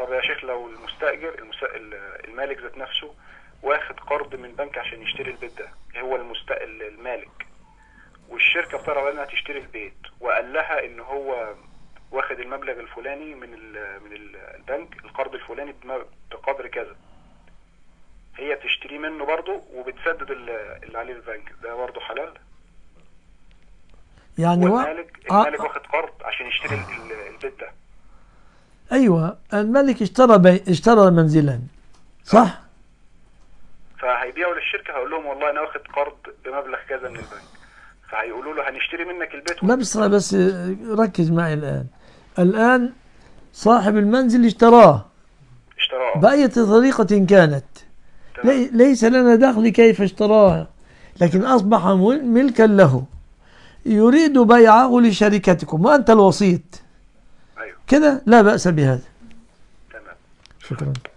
طب يا شيخ لو المستاجر المس... ال- المالك ذات نفسه واخد قرض من بنك عشان يشتري البيت ده هو المست... ال- المالك والشركه بتعرض انها تشتري البيت وقال لها ان هو واخد المبلغ الفلاني من ال... من ال- البنك القرض الفلاني بم- بقدر كذا هي تشتريه منه برضه وبتسدد ال- اللي عليه البنك ده برضه حلال يعني و... والمالك آه، المالك واخد قرض عشان يشتري ال- ال- البيت ده أيوة الملك اشترى بي... اشترى منزلا صح فهيبيعوا للشركه هقول لهم والله انا واخد قرض بمبلغ كذا من البنك فهيقولوا له هنشتري منك البيت لا بس بس ركز معي الآن الآن صاحب المنزل اشتراه اشتراه بأية طريقة كانت تمام. لي... ليس لنا دخل كيف اشتراه لكن أصبح مل- ملكا له يريد بيعه لشركتكم وأنت الوسيط ايوه كده لا بأس بهذا تمام شكرا